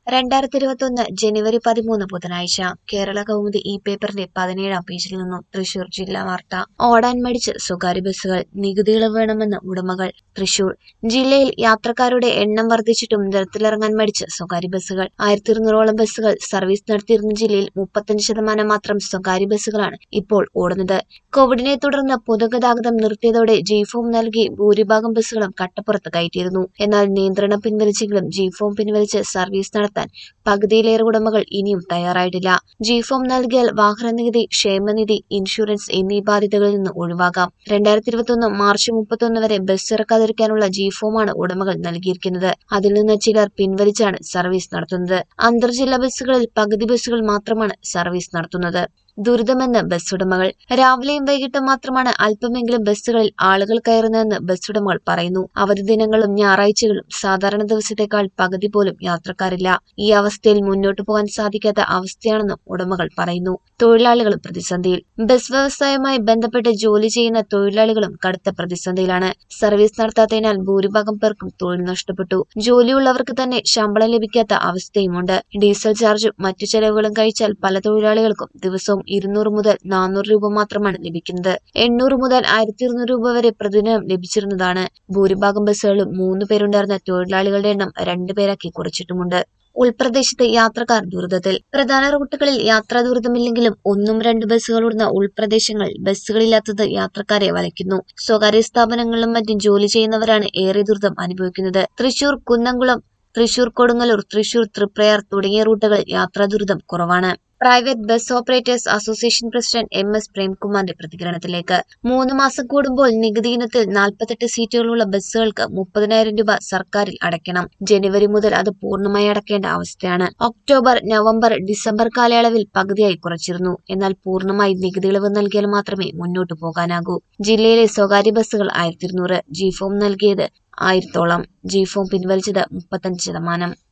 രണ്ടായിരത്തി ഇരുപത്തൊന്ന് ജനുവരി പതിമൂന്ന് ബുധനാഴ്ച കേരള കൗമുദി ഈ പേപ്പറിന്റെ പതിനേഴാം പേജിൽ നിന്നും തൃശൂർ ജില്ലാ വാർത്ത ഓടാൻ മടിച്ച് സ്വകാര്യ ബസ്സുകൾ നികുതി ഇളവ് വേണമെന്ന് ഉടമകൾ തൃശൂർ ജില്ലയിൽ യാത്രക്കാരുടെ എണ്ണം വർദ്ധിച്ചിട്ടും നിരത്തിലിറങ്ങാൻ മടിച്ച് സ്വകാര്യ ബസ്സുകൾ ആയിരത്തി ഇരുന്നൂറോളം ബസ്സുകൾ സർവീസ് നടത്തിയിരുന്ന ജില്ലയിൽ മുപ്പത്തഞ്ച് ശതമാനം മാത്രം സ്വകാര്യ ബസ്സുകളാണ് ഇപ്പോൾ ഓടുന്നത് കോവിഡിനെ തുടർന്ന് പൊതുഗതാഗതം നിർത്തിയതോടെ ജീഫോം നൽകി ഭൂരിഭാഗം ബസ്സുകളും കട്ടപ്പുറത്ത് കയറ്റിയിരുന്നു എന്നാൽ നിയന്ത്രണം പിൻവലിച്ചെങ്കിലും ജീഫോം പിൻവലിച്ച് സർവീസ് നടത്താൻ പകുതിയിലേറെ ഉടമകൾ ഇനിയും തയ്യാറായിട്ടില്ല ജീഫോം നൽകിയാൽ വാഹന നികുതി ക്ഷേമനിധി ഇൻഷുറൻസ് എന്നീ ബാധ്യതകളിൽ നിന്ന് ഒഴിവാകാം രണ്ടായിരത്തി ഇരുപത്തൊന്ന് മാർച്ച് മുപ്പത്തൊന്ന് വരെ ബസ് ഇറക്കാതിരിക്കാനുള്ള ജീഫോമാണ് ഉടമകൾ നൽകിയിരിക്കുന്നത് അതിൽ നിന്ന് ചിലർ പിൻവലിച്ചാണ് സർവീസ് നടത്തുന്നത് അന്തർജില്ലാ ബസ്സുകളിൽ പകുതി ബസ്സുകൾ മാത്രമാണ് സർവീസ് നടത്തുന്നത് ദുരിതമെന്ന് ബസ് ഉടമകൾ രാവിലെയും വൈകിട്ടും മാത്രമാണ് അല്പമെങ്കിലും ബസ്സുകളിൽ ആളുകൾ കയറുന്നതെന്ന് ബസ് ഉടമകൾ പറയുന്നു അവധി ദിനങ്ങളും ഞായറാഴ്ചകളും സാധാരണ ദിവസത്തേക്കാൾ പകുതി പോലും യാത്രക്കാരില്ല ഈ അവസ്ഥയിൽ മുന്നോട്ടു പോകാൻ സാധിക്കാത്ത അവസ്ഥയാണെന്നും ഉടമകൾ പറയുന്നു തൊഴിലാളികളും പ്രതിസന്ധിയിൽ ബസ് വ്യവസായവുമായി ബന്ധപ്പെട്ട് ജോലി ചെയ്യുന്ന തൊഴിലാളികളും കടുത്ത പ്രതിസന്ധിയിലാണ് സർവീസ് നടത്താത്തതിനാൽ ഭൂരിഭാഗം പേർക്കും തൊഴിൽ നഷ്ടപ്പെട്ടു ജോലിയുള്ളവർക്ക് തന്നെ ശമ്പളം ലഭിക്കാത്ത അവസ്ഥയുമുണ്ട് ഡീസൽ ചാർജും മറ്റു ചെലവുകളും കഴിച്ചാൽ പല തൊഴിലാളികൾക്കും ദിവസവും ഇരുന്നൂറ് മുതൽ നാനൂറ് രൂപ മാത്രമാണ് ലഭിക്കുന്നത് എണ്ണൂറ് മുതൽ ആയിരത്തി ഇരുന്നൂറ് രൂപ വരെ പ്രതിദിനം ലഭിച്ചിരുന്നതാണ് ഭൂരിഭാഗം ബസ്സുകളിലും മൂന്ന് പേരുണ്ടായിരുന്ന തൊഴിലാളികളുടെ എണ്ണം രണ്ടു പേരാക്കി കുറച്ചിട്ടുമുണ്ട് ഉൾപ്രദേശത്ത് യാത്രക്കാർ ദുരിതത്തിൽ പ്രധാന റൂട്ടുകളിൽ യാത്രാ ദുരിതമില്ലെങ്കിലും ഒന്നും രണ്ട് ബസ്സുകളോടുന്ന ഉൾപ്രദേശങ്ങളിൽ ബസ്സുകളില്ലാത്തത് യാത്രക്കാരെ വലയ്ക്കുന്നു സ്വകാര്യ സ്ഥാപനങ്ങളിലും മറ്റും ജോലി ചെയ്യുന്നവരാണ് ഏറെ ദുരിതം അനുഭവിക്കുന്നത് തൃശൂർ കുന്നംകുളം തൃശൂർ കൊടുങ്ങല്ലൂർ തൃശൂർ തൃപ്രയാർ തുടങ്ങിയ റൂട്ടുകളിൽ യാത്രാ ദുരിതം കുറവാണ് private bus operators association president M S പ്രേംകുമാറിന്റെ പ്രതികരണത്തിലേക്ക് മൂന്ന് മാസം കൂടുമ്പോൾ നികുതി ഇനത്തിൽ നാൽപ്പത്തെട്ട് സീറ്റുകളുള്ള ബസ്സുകൾക്ക് മുപ്പതിനായിരം രൂപ സർക്കാരിൽ അടയ്ക്കണം ജനുവരി മുതൽ അത് പൂർണ്ണമായി അടയ്ക്കേണ്ട അവസ്ഥയാണ് ഒക്ടോബർ നവംബർ ഡിസംബർ കാലയളവിൽ പകുതിയായി കുറച്ചിരുന്നു എന്നാൽ പൂർണ്ണമായി നികുതി ഇളവ് നൽകിയാൽ മാത്രമേ മുന്നോട്ടു പോകാനാകൂ ജില്ലയിലെ സ്വകാര്യ ബസ്സുകൾ ആയിരത്തി ഇരുന്നൂറ് ജിഫോം നൽകിയത് ആയിരത്തോളം ജിഫോം പിൻവലിച്ചത് മുപ്പത്തഞ്ച് ശതമാനം